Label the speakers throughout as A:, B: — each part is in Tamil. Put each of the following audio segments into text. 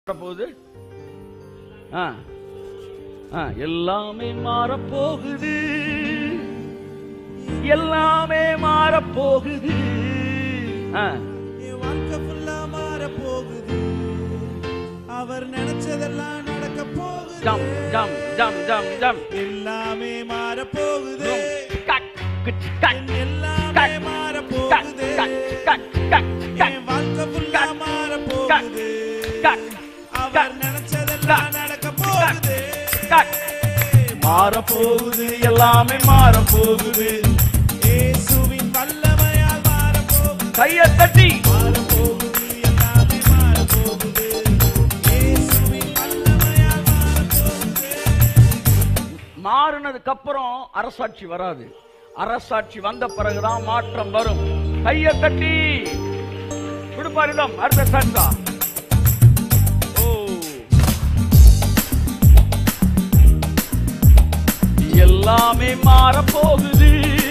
A: போகுது ஆ ஆ எல்லாமே மாறப்போகுது எல்லாமே மாறப்போகுது ஆ
B: என் வாழ்க்கை ஃபுல்லா மாற போகுது அவர் நினைச்சதெல்லாம் நடக்க
A: ஜம்
B: போகுது
A: ஜம் ஜம் ஜம் ஜம்
B: எல்லாமே மாற போகுது
A: கட் கட் கட்
B: என் எல்லாமே
A: கட்
B: மாற
A: கட்
B: போகுது
A: கட் கட் கட் கட்
B: என் வாழ்க்கை ஃபுல்லா
A: கட்
B: மாற
A: கட்
B: போகுது
A: கட்
B: அவர் நினைச்சதெல்லாம் நடக்க போகுது
A: கட் மாறப்போகுது எல்லாமே மாறப்போகுது
B: இயேசுவின் வல்லமையால் மாற போகுது
A: கையை தட்டி
B: மாற போகுது எல்லாமே மாற போகுது இயேசுவின் வல்லமையால் மாற போகுது
A: மாறினதுக்கு அப்புறம் அரசாட்சி வராது அரசாட்சி வந்த பிறகுதான் மாற்றம் வரும் கையை தட்டி கொடுப்பாரிடம் அடுத்த சாட்சா ஓ எல்லாமே மாறப் போகுது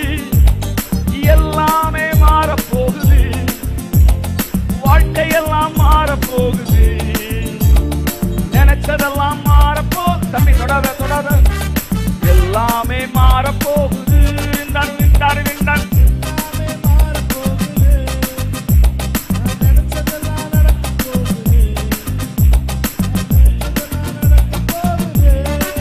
A: எல்லாமே மாறப் போகுது வாழ்க்கையெல்லாம் மாறப் போகுது நினைச்சதெல்லாம் மாறப்போ தம்பி தொடாத தொடாத எல்லாமே மாறப்போகுது விண்டான் விண்டான் விண்டான்
B: எல்லாமே மாற போகுது நான் நினைச்சதெல்லாம் நடக்க போகுது நினைச்சதெல்லாம் நடக்க போகுது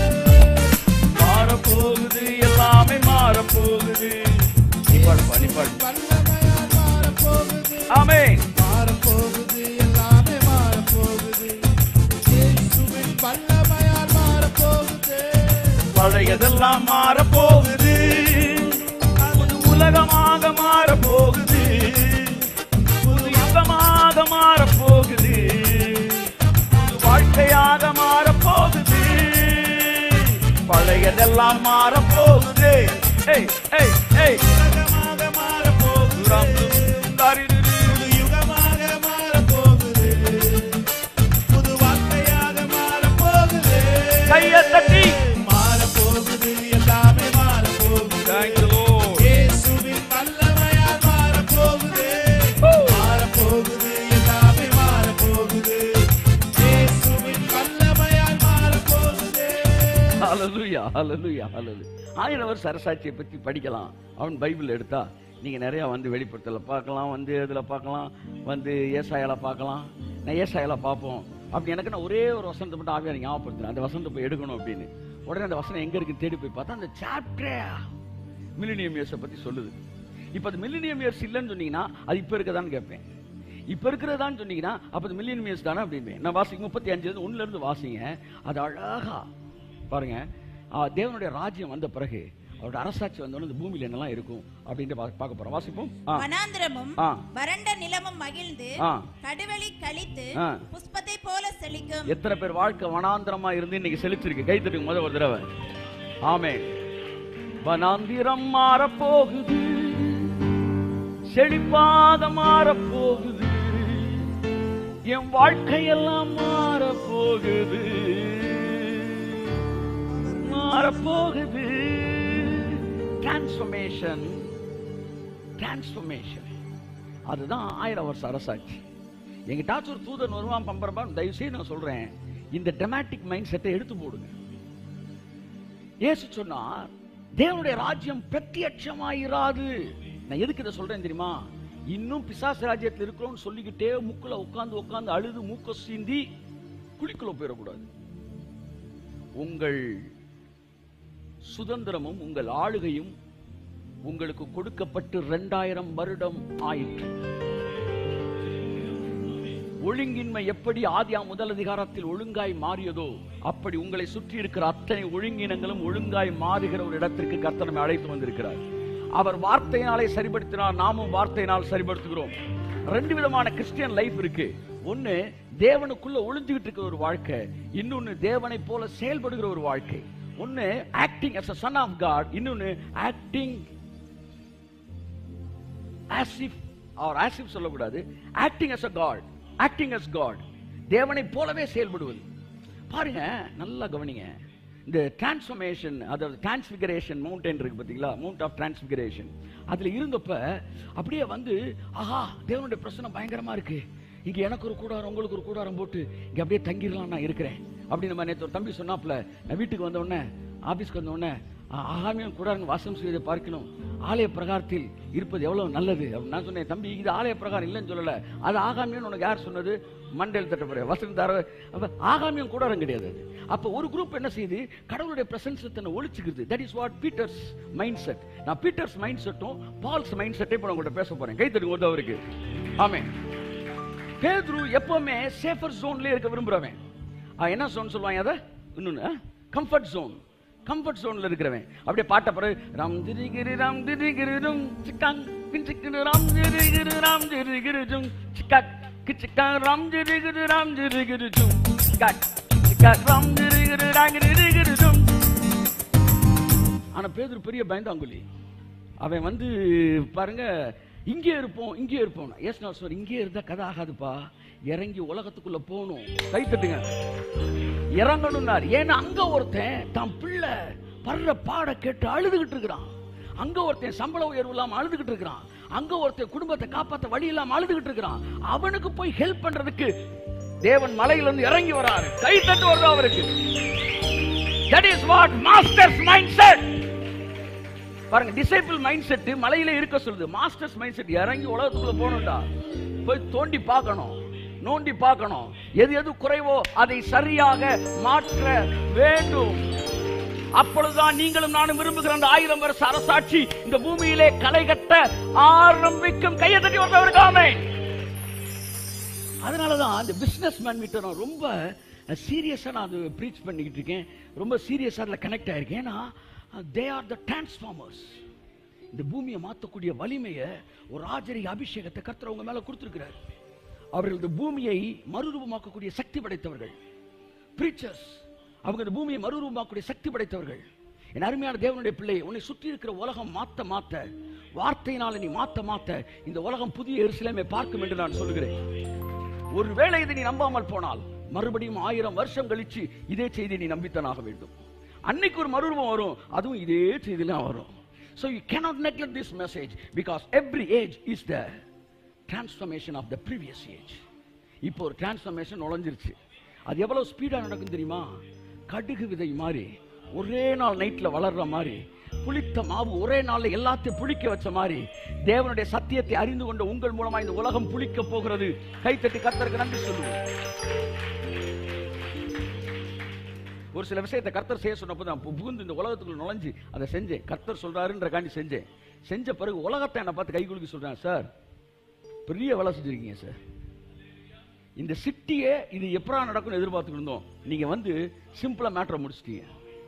A: மாறப்போகுது எல்லாமே மாறப்போகுது நிப்பாடுப்பா நிப்பாடு
B: வல்லமையால் மாற போகுது
A: ஆமே
B: மாற போகுது எல்லாமே மாற போகுது இயேசுவின் வல்லமையால் மாற போகுது
A: பழையதெல்லாம் மாறப்போகுது புது உலகமாக மாறப்போகுது புது யுகமாக மாறப்போகுது புது வாழ்க்கையாக மாறப்போகுது பழையதெல்லாம் மாறப்போகுது ஏய் ஏய் ஏய்
B: உலகமாக மாற போகுது
A: தாரிரு.
B: புது யுகமாக மாற போகுது புது வார்த்தையாக மாற போகுது
A: கையை தட்டி
B: மாற போகுது எல்லாமே மாற போகுது
A: Thank you, Lord.
B: இயேசுவின் வல்லமையால் மாற போகுது மாற போகுது எல்லாமே மாற போகுது இயேசுவின் வல்லமையால் மாற போகுது
A: ஹalleluya ஹalleluya ஹalleluya ஆயிரம் வருஷ அரசாட்சியை பற்றி படிக்கலாம் அவன் பைபிள் எடுத்தா நீங்க நிறைய வந்து வெளிப்படுத்தல பார்க்கலாம் வந்து இதுல பார்க்கலாம் வந்து ஏசாயால பார்க்கலாம் நான் ஏசாயால பார்ப்போம் அப்படி எனக்கு நான் ஒரே ஒரு வசனத்தை மட்டும் ஆவியார் ஞாபகப்படுத்துறேன் அந்த வசனத்தை போய் எடுக்கணும் அப்படின்னு உடனே அந்த வசனம் எங்க இருக்குன்னு தேடி போய் பார்த்தா அந்த சாப்டரே மில்லினியம் இயர்ஸை பத்தி சொல்லுது இப்போ அது மில்லினியம் இயர்ஸ் இல்லைன்னு சொன்னீங்கன்னா அது இப்போ இருக்கதான்னு கேட்பேன் இப்போ இருக்கிறதான்னு சொன்னீங்கன்னா அப்போ அது மில்லியன் இயர்ஸ் தானே அப்படின்பேன் நான் வாசிக்க முப்பத்தி அஞ்சுலேருந்து ஒன்றுலேருந்து வாசிங்க அது அழகா பாருங்க ஆ, தேவனுடைய ராஜ்யம் வந்த பிறகு அவருடைய அரசாட்சி வந்தோடனே இந்த பூமியில என்னெல்லாம் இருக்கும் அப்படின்ட்டு பா- பார்க்க போறோம் வாசிப்போம் ஆ
C: வனாந்திரமும்
A: ஆ.
C: வறண்ட நிலமும் மகிழ்ந்து
A: ஆ.
C: கடுவெளி கழித்து
A: ஆ.
C: புஷ்பத்தை போல செழிக்கும்
A: எத்தனை பேர் வாழ்க்கை வனாந்திரமா இருந்து இன்னைக்கு செழிச்சிருக்கு கை தட்டுங்க முத ஒரு தடவை ஆமே வனாந்திரம் மாறப்போகுது செழிப்பாக மாறப்போகுது என் வாழ்க்கையெல்லாம் மாறப்போகுது மாறப்போகுது டிரான்ஸ்ஃபர்மேஷன் டிரான்ஸ்ஃபர்மேஷன் அதுதான் ஆயிரம் வருஷ அரசாட்சி எங்கிட்டாச்சும் ஒரு தூதன் வருவான் பம்பரப்பான் தயவு செய்து நான் சொல்றேன் இந்த டெமாட்டிக் மைண்ட் செட்டை எடுத்து போடுங்க இயேசு சொன்னார் தேவனுடைய ராஜ்யம் பிரத்யட்சமாயிராது நான் எதுக்கு இதை சொல்றேன் தெரியுமா இன்னும் பிசாசு ராஜ்யத்தில் இருக்கிறோம்னு சொல்லிக்கிட்டே முக்குல உட்கார்ந்து உட்கார்ந்து அழுது மூக்க சீந்தி குழிக்குள்ள போயிடக்கூடாது உங்கள் சுதந்திரமும் உங்கள் ஆளுகையும் உங்களுக்கு கொடுக்கப்பட்டு ரெண்டாயிரம் வருடம் ஆயிற்று ஒழுங்கின்மை எப்படி ஆதியா முதல் அதிகாரத்தில் ஒழுங்காய் மாறியதோ அப்படி உங்களை சுற்றி இருக்கிற அத்தனை ஒழுங்கினங்களும் ஒழுங்காய் மாறுகிற ஒரு இடத்திற்கு கர்த்தர் நம்மை அழைத்து வந்திருக்கிறார் அவர் வார்த்தையினாலே சரிபடுத்தினார் நாமும் வார்த்தையினால் சரிபடுத்துகிறோம் ரெண்டு விதமான கிறிஸ்டியன் லைஃப் இருக்கு ஒன்னு தேவனுக்குள்ள ஒளிஞ்சுகிட்டு இருக்கிற ஒரு வாழ்க்கை இன்னொன்னு தேவனை போல செயல்படுகிற ஒரு வாழ்க்கை ஒன்னு acting as a son of god இன்னொன்னு acting as if or as if சொல்லக்கூடாது acting as a god acting as god தேவனை போலவே செயல்படுவது பாருங்க நல்லா கவனிங்க இந்த டிரான்ஸ்ஃபர்மேஷன் அதாவது டிரான்ஸ்பிகரேஷன் மவுண்டன் இருக்கு பார்த்தீங்களா மவுண்ட் ஆஃப் டிரான்ஸ்பிகரேஷன் அதுல இருந்தப்ப அப்படியே வந்து ஆஹா தேவனுடைய பிரச்சனை பயங்கரமா இருக்கு இங்க எனக்கு ஒரு கூடாரம் உங்களுக்கு ஒரு கூடாரம் போட்டு இங்க அப்படியே தங்கிடலாம் நான் இருக்கிறேன் அப்படி நம்ம நேற்று ஒரு தம்பி சொன்னாப்புல நான் வீட்டுக்கு வந்த உடனே ஆபீஸ்க்கு வந்த உடனே "ஆ, ஆகாமியம் கூடாரம் வாசம் செய்வதை பார்க்கணும் ஆலய பிரகாரத்தில் இருப்பது எவ்வளவு நல்லது அப்படின்னு நான் சொன்னேன் தம்பி இது ஆலய பிரகாரம் இல்லைன்னு சொல்லல அது ஆகாமியம் உனக்கு யார் சொன்னது மண்டல் தட்டப்படுற வசந்தார அப்ப ஆகாமியம் கூடாரம் கிடையாது அது அப்ப ஒரு குரூப் என்ன செய்யுது கடவுளுடைய பிரசன்ஸ் தன்னை ஒழிச்சுக்குது that is what Peter's mindset நான் பீட்டர்ஸ் மைண்ட் செட்டும் பால்ஸ் மைண்ட் செட்டை இப்போ உங்கள்கிட்ட பேச போறேன் கை தட்டுங்க வந்து அவருக்கு ஆமே பேதுரு எப்பவுமே சேஃபர் ஜோன்ல இருக்க விரும்புறவன் அவன் என்ன ஜோன் சொல்லுவாங்க அதை இன்னொன்னு கம்ஃபர்ட் ஜோன் கம்ஃபர்ட் ஜோன்ல இருக்கிறவன் அப்படியே பாட்ட பிறகு ராம் திரிகிரி ராம் திரிகிரி ரும் சிக்காங் கிச்சிக்கிரு ராம் திரிகிரி ராம் திரிகிரி ஜும் சிக்காக் கிச்சிக்காங் ராம் திரிகிரி ராம் திரிகிரி ஜும் சிக்காக் சிக்காக் ராம் திரிகிரி ராம் திரிகிரி ஜும் ஆனா பேதுரு பெரிய பயந்தாங்குழி அவன் வந்து பாருங்க இங்கே இருப்போம் இங்கே இருப்போம் எஸ் நான் சார் இங்கே இருந்தா கதை ஆகாதுப்பா இறங்கி உலகத்துக்குள்ள போகணும் கை தட்டுங்க இறங்கணும்னார் ஏன்னா அங்க ஒருத்தன் தான் பிள்ளை படுற பாட கேட்டு அழுதுகிட்டு இருக்கிறான் அங்க ஒருத்தன் சம்பள உயர்வு இல்லாம அழுதுகிட்டு இருக்கிறான் அங்க ஒருத்தன் குடும்பத்தை காப்பாத்த வழி இல்லாம அழுதுகிட்டு இருக்கிறான் அவனுக்கு போய் ஹெல்ப் பண்றதுக்கு தேவன் மலையில இருந்து இறங்கி வராரு கை தட்டு வருது அவருக்கு that is what master's mindset பாருங்க டிசைபிள் மைண்ட் செட் மலையில இருக்க சொல்லுது மாஸ்டர்ஸ் மைண்ட் செட் இறங்கி உலகத்துக்குள்ள போகணும்டா போய் தோண்டி பார்க்கணும் நோண்டி பார்க்கணும் எது எது குறைவோ அதை சரியாக மாற்ற வேண்டும் அப்பொழுதுதான் நீங்களும் நானும் விரும்புகிற அந்த ஆயிரம் வருஷ அரசாட்சி இந்த பூமியிலே களை கட்ட ஆரம்பிக்கும் கையை தட்டி வந்தவருக்கு ஆமென் அதனாலதான் அந்த பிசினஸ் மேன் கிட்ட நான் ரொம்ப சீரியஸா நான் அது ப்ரீச் பண்ணிக்கிட்டு இருக்கேன் ரொம்ப சீரியஸா அதுல கனெக்ட் ஆயிருக்கேன் ஏன்னா தே ஆர் த டிரான்ஸ்ஃபார்மர்ஸ் இந்த பூமியை மாற்றக்கூடிய வலிமையை ஒரு ராஜரிக அபிஷேகத்தை கர்த்தர் அவங்க மேல கொடுத்திருக்கிறார் அவர்கள் இந்த பூமியை மறுரூபமாக்கக்கூடிய சக்தி படைத்தவர்கள் பிரீச்சர்ஸ் அவங்க இந்த பூமியை மறுரூபமாக்கக்கூடிய சக்தி படைத்தவர்கள் என் அருமையான தேவனுடைய பிள்ளை உன்னை சுற்றி இருக்கிற உலகம் மாத்த மாத்த வார்த்தையினால நீ மாத்த மாத்த இந்த உலகம் புதிய எருசலேமை பார்க்கும் என்று நான் சொல்கிறேன் ஒருவேளை இதை நீ நம்பாமல் போனால் மறுபடியும் ஆயிரம் வருஷம் கழிச்சு இதே செய்தியை நீ நம்பித்தான் வேண்டும் அன்னைக்கு ஒரு மறுரூபம் வரும் அதுவும் இதே செய்திலாம் வரும் so you cannot neglect this message because every age is the transformation of the previous age இப்போ ஒரு டிரான்ஸ்ஃபர்மேஷன் நுழைஞ்சிருச்சு அது எவ்வளவு ஸ்பீடா நடக்கும் தெரியுமா கடுகு விதை மாதிரி ஒரே நாள் நைட்ல வளர்ற மாதிரி புளித்த மாவு ஒரே நாள்ல எல்லாத்தையும் புளிக்க வச்ச மாதிரி தேவனுடைய சத்தியத்தை அறிந்து கொண்ட உங்கள் மூலமா இந்த உலகம் புளிக்க போகிறது கைத்தட்டி கர்த்தருக்கு நன்றி சொல்லுவோம் ஒரு சில விஷயத்தை கர்த்தர் செய்ய சொன்னப்போ நான் பு- புகுந்து இந்த உலகத்துக்குள்ள நுழைஞ்சு அதை செஞ்சேன் கர்த்தர் சொல்றாருன்றக்காண்டி செஞ்சேன் செஞ்ச பிறகு உலகத்தை என்னை பார்த்து கை குலுக்கி சொல்றேன் சார் பெரிய வேலை செஞ்சிருக்கீங்க சார் இந்த சிட்டியே இது எப்படா நடக்கும்னு எதிர்பார்த்துட்டு இருந்தோம் நீங்க வந்து சிம்பிளா மேட்டரை முடிச்சிட்டீங்க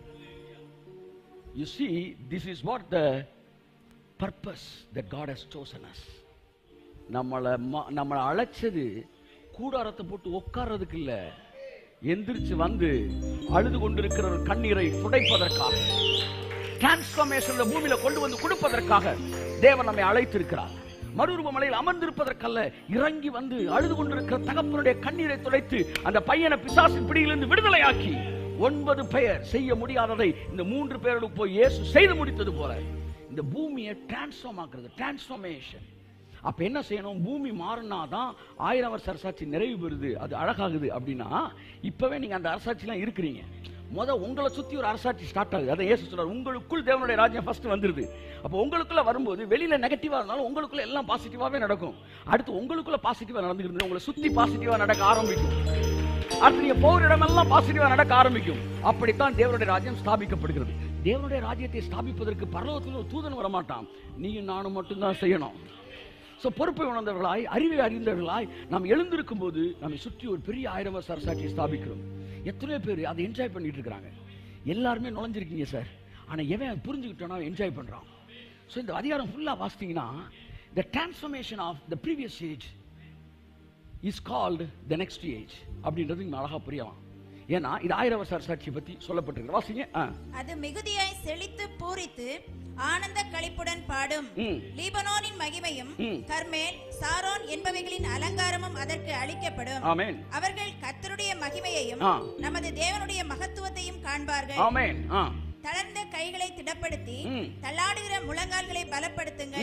A: you see this is what the purpose that God has chosen us நம்மளை ம- நம்மளை அழைச்சது கூடாரத்தை போட்டு உட்கார்றதுக்கு இல்ல எந்திரிச்சு வந்து அழுது கொண்டிருக்கிற ஒரு கண்ணீரை துடைப்பதற்காக டிரான்ஸ்பர்மேஷன் பூமியில கொண்டு வந்து கொடுப்பதற்காக தேவன் நம்மை அழைத்திருக்கிறார் மறுரூப மலையில் அமர்ந்திருப்பதற்கல்ல இறங்கி வந்து அழுது கொண்டிருக்கிற தகப்பனுடைய கண்ணீரை துடைத்து அந்த பையனை பிசாசின் பிடியிலிருந்து விடுதலையாக்கி ஒன்பது பெயர் செய்ய முடியாததை இந்த மூன்று பேர்களுக்கு போய் இயேசு செய்து முடித்தது போல இந்த பூமியை டிரான்ஸ்ஃபார்ம் ஆக்குறது டிரான்ஸ்ஃபார்மேஷன் அப்ப என்ன செய்யணும் பூமி மாறினாதான் ஆயிரம் வருஷ அரசாட்சி நிறைவு பெறுது அது அழகாகுது அப்படின்னா இப்பவே நீங்க அந்த அரசாட்சிலாம் இருக்கிறீங்க முத உங்களை சுத்தி ஒரு அரசாட்சி ஸ்டார்ட் ஆகுது அதை ஏசு சொல்றாரு உங்களுக்குள் தேவனுடைய ராஜ்யம் ஃபர்ஸ்ட் வந்துருது அப்போ உங்களுக்குள்ள வரும்போது வெளியில நெகட்டிவா இருந்தாலும் உங்களுக்குள்ள எல்லாம் பாசிட்டிவாவே நடக்கும் அடுத்து உங்களுக்குள்ள பாசிட்டிவா நடந்துக்கிறது உங்களை சுத்தி பாசிட்டிவா நடக்க ஆரம்பிக்கும் அடுத்து நீங்க போகிற இடமெல்லாம் பாசிட்டிவா நடக்க ஆரம்பிக்கும் அப்படித்தான் தேவனுடைய ராஜ்யம் ஸ்தாபிக்கப்படுகிறது தேவனுடைய ராஜ்யத்தை ஸ்தாபிப்பதற்கு பரலோகத்தில் ஒரு தூதன் வரமாட்டான் நீயும் நானும் மட்டும்தான் செய்யணும் சோ பொறுப்பை உணர்ந்தவர்களாய் அறிவை அறிந்தவர்களாய் நாம் எழுந்திருக்கும் போது நம்மை சுற்றி ஒரு பெரிய ஆயிரம் வருஷ அரசாட்சியை ஸ்தாபிக்கிறோம் எத்தனையோ பேர் அதை என்ஜாய் பண்ணிட்டு இருக்கிறாங்க எல்லாருமே நுழைஞ்சிருக்கீங்க சார் ஆனா எவன் அதை புரிஞ்சுக்கிட்டோன்னா என்ஜாய் பண்றான் ஸோ இந்த அதிகாரம் ஃபுல்லா வாசித்தீங்கன்னா the transformation of the previous age is called the next age அப்படின்றது இங்க அழகா புரியலாம் ஏன்னா இது ஆயிரம் வருஷ அரசாட்சியை பத்தி சொல்லப்பட்டிருக்கு வாசிங்க ஆ.
C: அது மிகுதியாய் செழித்து பூரித்து ஆனந்த களிப்புடன் பாடும்
A: ம்.
C: லீபனோனின் மகிமையும்
A: ம்.
C: கர்மேல் சாரோன் என்பவைகளின் அலங்காரமும் அதற்கு அளிக்கப்படும்
A: ஆமென்
C: அவர்கள் கர்த்தருடைய மகிமையையும்
A: ஆ.
C: நமது தேவனுடைய மகத்துவத்தையும் காண்பார்கள்
A: ஆமென் ஆ
C: தளர்ந்த கைகளை திடப்படுத்தி
A: ம்.
C: தள்ளாடுகிற முழங்கால்களை பலப்படுத்துங்கள்
A: ம்.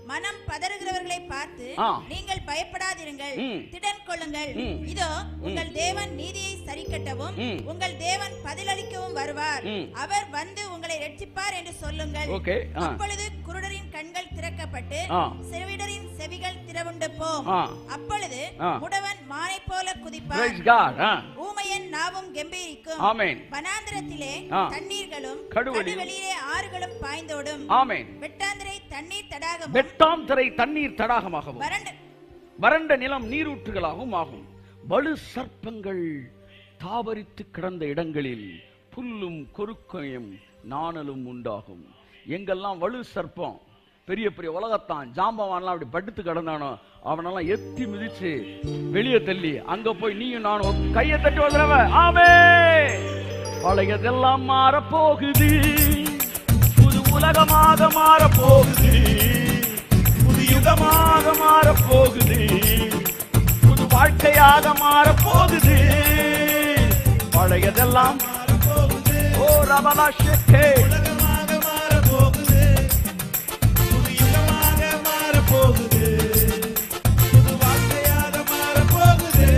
C: மனம் பதறுகிறவர்களை பார்த்து
A: ஆ.
C: நீங்கள் பயப்படாதிருங்கள்
A: ம்.
C: திடன் கொள்ளுங்கள்
A: ம்.
C: இதோ உங்கள் தேவன் நீதியை சரிக்கட்டவும்
A: ம்.
C: உங்கள் தேவன் பதிலளிக்கவும் வருவார்
A: ம்.
C: அவர் வந்து உங்களை ரட்சிப்பார் என்று சொல்லுங்கள்
A: ஓகே ஆ
C: அப்பொழுது குருடரின் கண்கள் திறக்கப்பட்டு
A: ஆ.
C: செவிடரின் செவிகள் திறவுண்டு போம்
A: ஆ.
C: அப்பொழுது
A: ஆ.
C: முடவன் மானை போல
A: பிரைஸ்
C: குதிப்பான்
A: காட் ஆ
C: ஊமையன் நாவும் கெம்பீரிக்கும்
A: ஆமென்
C: வனாந்திரத்திலே
A: ஆ.
C: தண்ணீர்களும்
A: கடுவெளியும்.
C: கடுவெளியிலே ஆறுகளும் பாய்ந்தோடும்
A: ஆமென்
C: வெட்டாந்திரை தண்ணீர் தடாகமும்
A: வெட்டாம் திரை தண்ணீர் தடாகமாகவும்
C: வறண்ட
A: வறண்ட நிலம் நீரூற்றுகளாகவும் ஆகும் வலு சர்ப்பங்கள் தாவரித்து கிடந்த இடங்களில் புல்லும் கொருக்கையும் நாணலும் உண்டாகும் எங்கெல்லாம் வலு சர்ப்பம் பெரிய பெரிய உலகத்தான் ஜாம்பவான்லாம் அப்படி படுத்து கிடந்தானோ அவனெல்லாம் எத்தி மிதிச்சு வெளியே தள்ளி அங்க போய் நீயும் நானும் கையை தட்டி வந்துடுவ ஆமே பழையதெல்லாம் மாறப் போகுது புது உலகமாக மாறப் போகுது புது யுகமாக மாறப் போகுது புது வாழ்க்கையாக மாறப் போகுது பழையதெல்லாம்
B: மாறப்போகுது
A: ஓ ரமலா ஷெக்கே
B: உலகமாக மாறப்போகுது புது யுகமாக மாறப்போகுது புது வாழ்க்கையாக மாறப்போகுது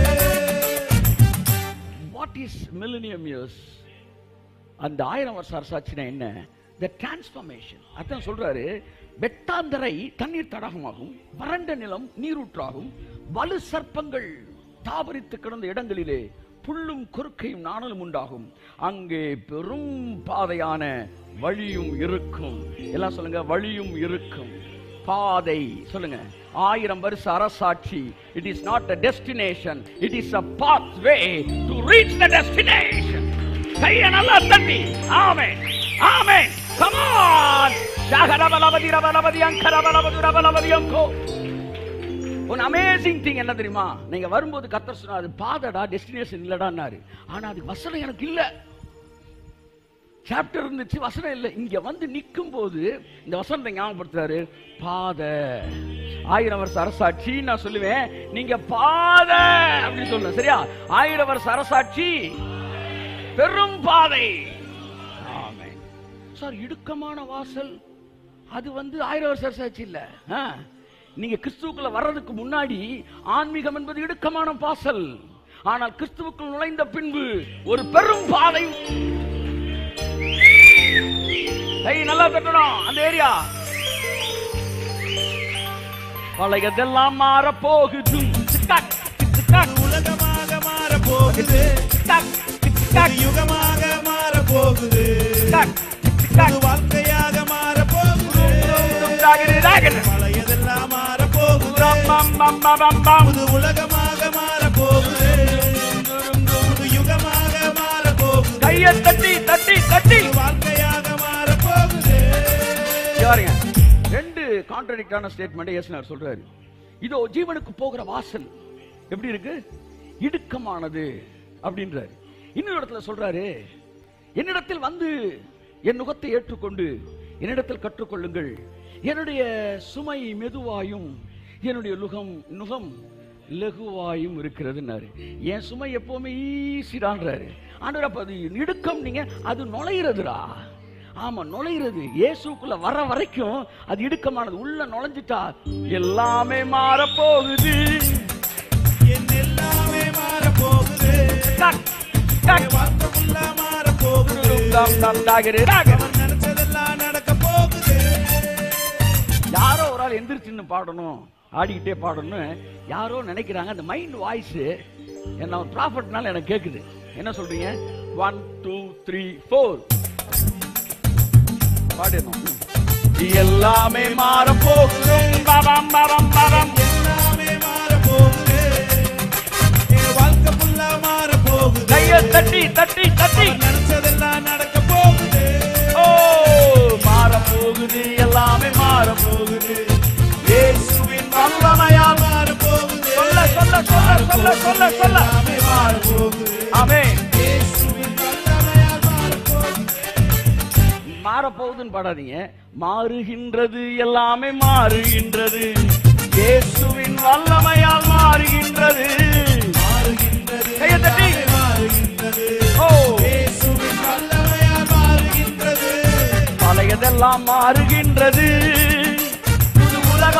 A: வாட் இஸ் மில்லினியம் இயர்ஸ் அந்த ஆயிரம் வருஷ அரசாட்சினா என்ன த டிரான்ஸ்ஃபர்மேஷன் அதான் சொல்றாரு வெட்டாந்தரை தண்ணீர் தடாகமாகும் வறண்ட நிலம் நீரூற்றாகும் வலு சர்ப்பங்கள் தாபரித்து கிடந்த இடங்களிலே புல்லும் குறுக்கையும் நாணலும் உண்டாகும் அங்கே பெரும் பாதையான வழியும் இருக்கும் எல்லாம் சொல்லுங்க வழியும் இருக்கும் பாதை சொல்லுங்க ஆயிரம் வருஷ அரசாட்சி it is not a destination it is a path way to reach the destination கைய நல்லா தட்டி ஆமே ஆமே கமான் சகரபலபதி ரபலபதி அங்கரபலபதி ரபலபதி அங்கோ ஒரு அமேசிங் திங் என்ன தெரியுமா நீங்க வரும்போது கத்தர் சொன்னாரு பாதடா டெஸ்டினேஷன் இல்லடான்னாரு ஆனா அது வசனம் எனக்கு இல்ல சாப்டர் இருந்துச்சு வசனம் இல்லை இங்க வந்து நிற்கும் போது இந்த வசனத்தை ஞாபகப்படுத்துறாரு பாத ஆயிரம் வருஷ அரசாட்சி நான் சொல்லுவேன் நீங்க பாத அப்படின்னு சொல்லணும் சரியா ஆயிரம் வருஷ அரசாட்சி பெரும் பாதை ஆமென் சார் இடுக்கமான வாசல் அது வந்து ஆயிரம் வருஷ அரசாட்சி இல்ல ஆ. நீங்க கிறிஸ்துவுக்குள்ள வர்றதுக்கு முன்னாடி ஆன்மீகம் என்பது இடுக்கமான வாசல் ஆனால் கிறிஸ்துவுக்குள் நுழைந்த பின்பு ஒரு பெரும் பாதை கை நல்லா தட்டணும் அந்த ஏரியா பழையதெல்லாம் மாற போகுது சிக்காக், சிக்காக்,
B: உலகமாக மாறப்போகுது
A: சிக்காக்,
B: புது
A: சிக்காக்,
B: யுகமாக மாறப்போகுது
A: சிக்காக்,
B: புது
A: சிக்காக்.
B: வாழ்க்கையாக மாறப்போகுது
A: தாகிரு, தாகிரு.
B: பழையதெல்லாம் மாறப்போகுது
A: ரம், பம், பம், பம், பம், பம்.
B: புது உலகமாக மாறப்போகுது புது யுகமாக மாறப்போகுது
A: கையை தட்டி தட்டி தட்டி
B: புது வாழ்க்கையாக மாறப்போகுது
A: பாருங்க ரெண்டு கான்ட்ரடிக்டான ஸ்டேட்மெண்ட் இயேசுனார் சொல்றாரு இதோ ஜீவனுக்கு போகிற வாசல் எப்படி இருக்கு இடுக்கமானது அப்படின்றாரு இன்னொரு இடத்துல சொல்றாரு என்னிடத்தில் வந்து என் நுகத்தை ஏற்றுக்கொண்டு என்னிடத்தில் கற்றுக்கொள்ளுங்கள் என்னுடைய சுமை மெதுவாயும் என்னுடைய நுகம் நுகம் லகுவாயும் இருக்கிறதுன்னாரு என் சுமை எப்பவுமே ஈஸிடான்றாரு ஆண்டவர் அப்ப அது இடுக்கம் நீங்க அது நுழையிறதுடா ஆமா நுழையிறது இயேசுக்குள்ள வர வரைக்கும் அது இடுக்கமானது உள்ள நுழைஞ்சிட்டா எல்லாமே மாற போகுது
B: என் எல்லாமே மாறப்போகுது
A: டக், டக்.
B: என் வாழ்க்கை ஃபுல்லா மாறப்போகுது
A: தம், தம், டாகரு, டாகரு.
B: அவர் நினைச்சதெல்லாம் நடக்க போகுது
A: யாரோ ஒரு ஆள் எந்திரிச்சுன்னு பாடணும் ஆடிக்கிட்டே பாடணும்னு யாரோ நினைக்கிறாங்க அந்த மைண்ட் வாய்ஸ் என்ன ஒரு ப்ராஃபிட்னால எனக்கு கேக்குது என்ன சொல்றீங்க ஒன் டூ த்ரீ ஃபோர் பாடணும் எல்லாமே மாற போகுது பபம் பபம் பபம்
B: எல்லாமே மாறப்போகுது என் வாழ்க்கை ஃபுல்லா மாறப்போகுது
A: கையை தட்டி தட்டி தட்டி
B: அவர் நினைச்சதெல்லாம் நடக்க போகுது
A: ஓ மாற போகுது எல்லாமே மாற போகுது இயேசுவின் வல்லமையால்
B: மாறப்போகுது
A: சொல்ல சொல்ல சொல்ல சொல்ல சொல்ல சொல்ல
B: எல்லாமே மாறப்போகுது
A: ஆமென்
B: இயேசுவின் வல்லமையால் மாறப்போகுது
A: மாறப்போகுதுன்னு பாடாதீங்க மாறுகின்றது எல்லாமே மாறுகின்றது இயேசுவின் வல்லமையால் மாறுகின்றது
B: மாறுகின்றது
A: கையை தட்டி.
B: எல்லாமே மாறுகின்றது
A: ஓ
B: இயேசுவின் வல்லமையால் மாறுகின்றது
A: பழையதெல்லாம் மாறுகின்றது புது உலக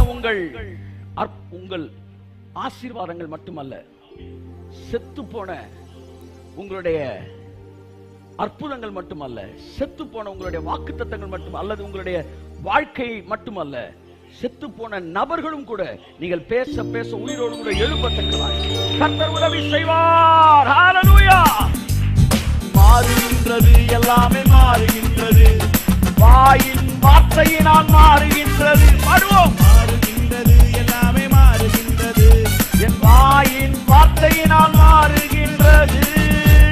A: உங்கள் அற்- உங்கள் ஆசீர்வாதங்கள் மட்டுமல்ல செத்து போன உங்களுடைய அற்புதங்கள் மட்டுமல்ல செத்து போன உங்களுடைய வாக்குத்தத்தங்கள் மட்டும் அல்லது உங்களுடைய வாழ்க்கை மட்டுமல்ல செத்து போன நபர்களும் கூட நீங்கள் பேச பேச உயிரோடு கூட எழுப்பத்தக்கதாய் கர்த்தர் உதவி செய்வார் ஹalleluya
B: மாறுகின்றது எல்லாமே மாறுகின்றது
A: வாயின் வார்த்தையினால் மாறுகின்றது பாடுவோம்
B: மாறுகின்றது எல்லாமே மாறுகின்றது
A: என் வாயின் வார்த்தையினால் மாறுகின்றது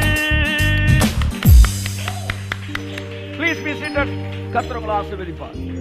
A: ப்ளீஸ் பி சீட்டட் கர்த்தர் உங்களை ஆசீர்வதிப்பார்